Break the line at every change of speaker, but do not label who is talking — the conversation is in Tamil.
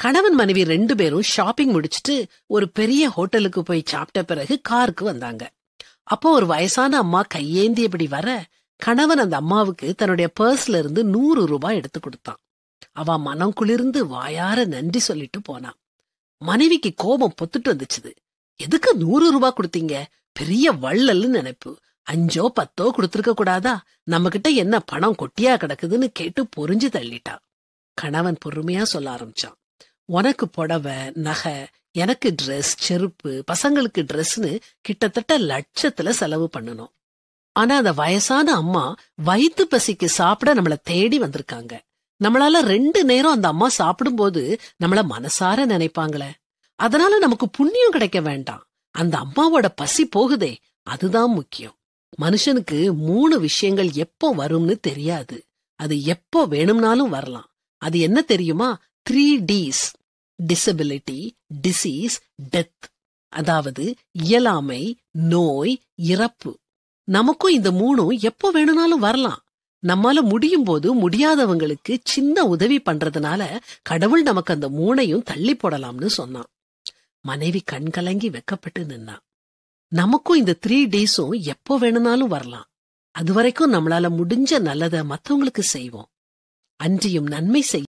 கணவன் மனைவி ரெண்டு பேரும் ஷாப்பிங் முடிச்சிட்டு ஒரு பெரிய ஹோட்டலுக்கு போய் சாப்பிட்ட பிறகு காருக்கு வந்தாங்க அப்போ ஒரு வயசான அம்மா கையேந்தியபடி வர கணவன் அந்த அம்மாவுக்கு தன்னுடைய பர்ஸ்ல இருந்து நூறு ரூபாய் எடுத்து கொடுத்தான் அவ மனம் குளிர்ந்து வாயார நன்றி சொல்லிட்டு போனான் மனைவிக்கு கோபம் பொத்துட்டு வந்துச்சுது எதுக்கு நூறு ரூபாய் கொடுத்தீங்க பெரிய வள்ளல்னு நினைப்பு அஞ்சோ பத்தோ கொடுத்திருக்க கூடாதா நம்ம கிட்ட என்ன பணம் கொட்டியா கிடக்குதுன்னு கேட்டு பொறிஞ்சு தள்ளிட்டா கணவன் பொறுமையா சொல்ல ஆரம்பிச்சான் உனக்கு புடவை நகை எனக்கு ட்ரெஸ் செருப்பு பசங்களுக்கு ட்ரெஸ்னு கிட்டத்தட்ட லட்சத்துல செலவு பண்ணணும் ஆனா அந்த வயசான அம்மா வயித்து பசிக்கு சாப்பிட நம்மள தேடி வந்திருக்காங்க நம்மளால ரெண்டு நேரம் அந்த அம்மா சாப்பிடும்போது நம்மள மனசார நினைப்பாங்களே அதனால நமக்கு புண்ணியம் கிடைக்க வேண்டாம் அந்த அம்மாவோட பசி போகுதே அதுதான் முக்கியம் மனுஷனுக்கு மூணு விஷயங்கள் எப்போ வரும்னு தெரியாது அது எப்போ வேணும்னாலும் வரலாம் அது என்ன தெரியுமா three Ds disability disease death அதாவது இயலாமை நோய் இறப்பு நமக்கும் இந்த மூணும் எப்போ வேணும்னாலும் வரலாம் நம்மால முடியும் போது முடியாதவங்களுக்கு சின்ன உதவி பண்றதுனால கடவுள் நமக்கு அந்த மூணையும் தள்ளி போடலாம்னு சொன்னான் மனைவி கண்கலங்கி வெக்கப்பட்டு நின்னா நமக்கும் இந்த த்ரீ டேஸும் எப்போ வேணும்னாலும் வரலாம் அது வரைக்கும் நம்மளால முடிஞ்ச நல்லத மத்தவங்களுக்கு செய்வோம் அன்றியும் நன்மை செய்ய